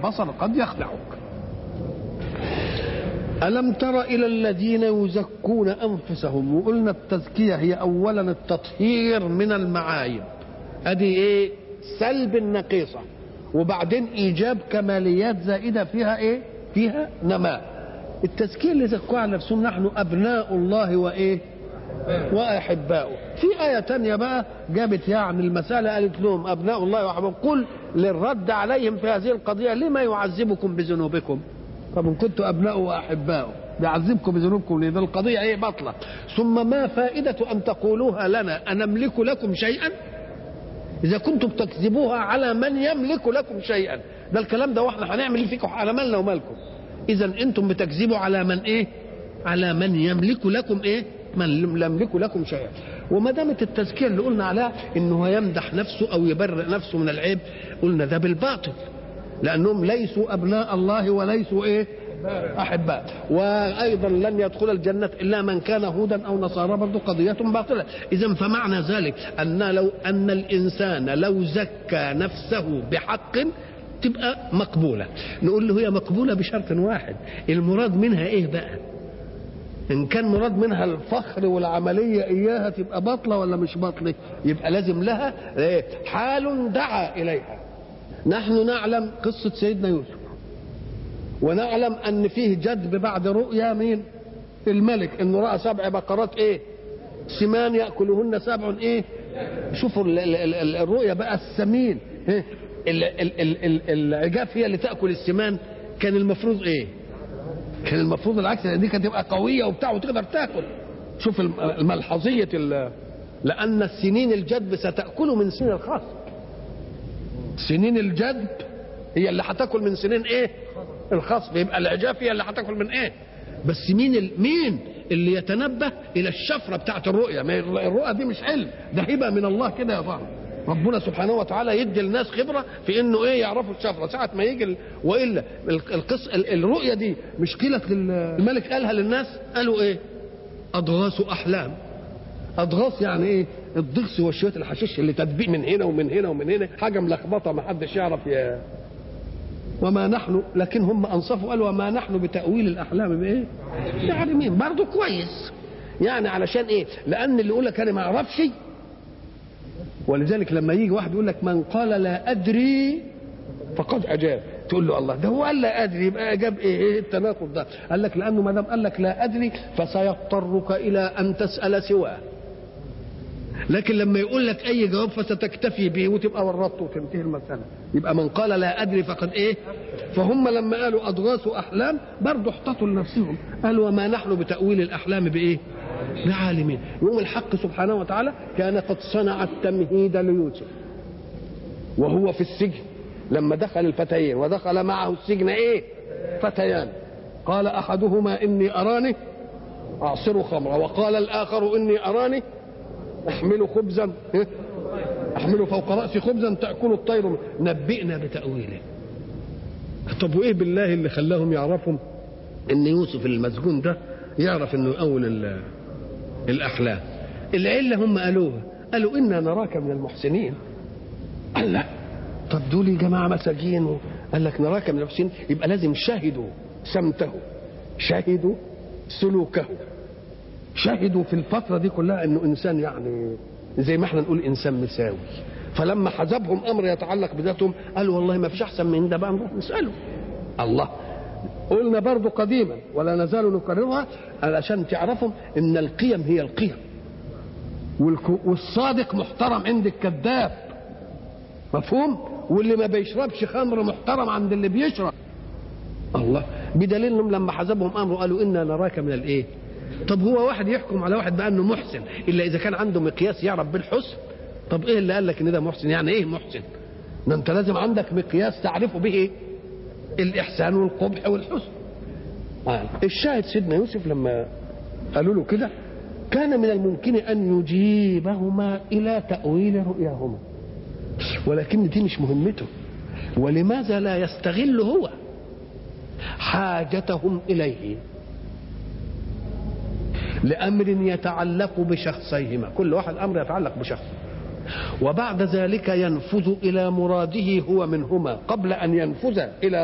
البصر قد يخدعك ألم تر إلى الذين يزكون أنفسهم وقلنا التزكية هي أولا التطهير من المعايب أدي إيه سلب النقيصة وبعدين إيجاب كماليات زائدة فيها إيه فيها نماء التزكية اللي زكوها على نفسهم نحن أبناء الله وإيه وأحباؤه في آية تانية بقى جابت يعني المسألة قالت لهم أبناء الله وأحباؤه قل للرد عليهم في هذه القضية لما يعذبكم بذنوبكم طب ان كنتوا ابناء واحباء بيعذبكم بذنوبكم ليه ده القضيه ايه بطله ثم ما فائده ان تقولوها لنا انملك لكم شيئا اذا كنتم تكذبوها على من يملك لكم شيئا ده الكلام ده واحنا هنعمل ايه فيكم على مالنا ومالكم اذا انتم بتكذبوا على من ايه على من يملك لكم ايه من لم يملك لكم شيئا وما دامت التزكيه اللي قلنا عليها انه يمدح نفسه او يبرئ نفسه من العيب قلنا ده بالباطل لانهم ليسوا ابناء الله وليسوا ايه احباء وايضا لن يدخل الجنه الا من كان هودا او نصارى برضه قضيه باطله اذا فمعنى ذلك ان لو ان الانسان لو زكى نفسه بحق تبقى مقبوله نقول له هي مقبوله بشرط واحد المراد منها ايه بقى ان كان مراد منها الفخر والعمليه اياها تبقى باطله ولا مش باطله يبقى لازم لها إيه؟ حال دعا اليها نحن نعلم قصة سيدنا يوسف ونعلم أن فيه جدب بعد رؤيا مين الملك أنه رأى سبع بقرات إيه سمان يأكلهن سبع إيه شوفوا ال ال ال الرؤيا بقى السمين إيه؟ ال ال ال ال العجاف هي اللي تأكل السمان كان المفروض إيه كان المفروض العكس دي كانت تبقى قوية وبتاع وتقدر تاكل شوف الملحظية لأن السنين الجدب ستأكل من سنين الخاص سنين الجدب هي اللي هتاكل من سنين ايه الخصب يبقى العجاف هي اللي هتاكل من ايه بس مين ال... مين اللي يتنبه الى الشفره بتاعت الرؤيه ما الرؤيه دي مش علم ده هبه من الله كده يا ظهر ربنا سبحانه وتعالى يدي الناس خبره في انه ايه يعرفوا الشفره ساعه ما يجي ال... والا القص الرؤيه دي مش قيلت للملك قالها للناس قالوا ايه اضغاث احلام اضغاث يعني ايه الضغس وشويه الحشيش اللي تدبيق من هنا ومن هنا ومن هنا حاجه ملخبطه ما حدش يعرف يا وما نحن لكن هم انصفوا قالوا وما نحن بتاويل الاحلام بايه؟ عالمين برضه كويس يعني علشان ايه؟ لان اللي يقول لك انا ما اعرفش ولذلك لما يجي واحد يقول لك من قال لا ادري فقد اجاب تقول له الله ده هو قال لا ادري يبقى اجاب ايه, إيه التناقض ده؟ قال لك لانه ما دام قال لك لا ادري فسيضطرك الى ان تسال سواه لكن لما يقول لك اي جواب فستكتفي به وتبقى ورطت وتنتهي المساله يبقى من قال لا ادري فقد ايه فهم لما قالوا اضغاث احلام برضه احتطوا لنفسهم قالوا وما نحن بتاويل الاحلام بايه بعالمين يوم الحق سبحانه وتعالى كان قد صنع التمهيد ليوسف وهو في السجن لما دخل الفتيين ودخل معه السجن ايه فتيان قال احدهما اني اراني اعصر خمرا وقال الاخر اني اراني احمل خبزا احمل فوق راسي خبزا تاكل الطير نبئنا بتاويله طب وايه بالله اللي خلاهم يعرفوا ان يوسف المسجون ده يعرف انه اول الاحلام العله هم قالوها قالوا انا نراك من المحسنين قال لا طب دول يا جماعه مساجين قال لك نراك من المحسنين يبقى لازم شهدوا سمته شهدوا سلوكه شهدوا في الفترة دي كلها انه انسان يعني زي ما احنا نقول انسان مساوي فلما حزبهم امر يتعلق بذاتهم قالوا والله ما فيش احسن من ده بقى نروح نساله الله قلنا برضو قديما ولا نزال نكررها علشان تعرفوا ان القيم هي القيم والصادق محترم عند الكذاب مفهوم واللي ما بيشربش خمر محترم عند اللي بيشرب الله بدليل انهم لما حزبهم امر قالوا انا نراك من الايه طب هو واحد يحكم على واحد بانه محسن الا اذا كان عنده مقياس يعرف بالحسن طب ايه اللي قال لك ان ده محسن يعني ايه محسن ده انت لازم عندك مقياس تعرفه به ايه الاحسان والقبح والحسن آه. الشاهد سيدنا يوسف لما قالوا له كده كان من الممكن ان يجيبهما الى تاويل رؤياهما ولكن دي مش مهمته ولماذا لا يستغل هو حاجتهم اليه لامر يتعلق بشخصيهما كل واحد امر يتعلق بشخص وبعد ذلك ينفذ الى مراده هو منهما قبل ان ينفذ الى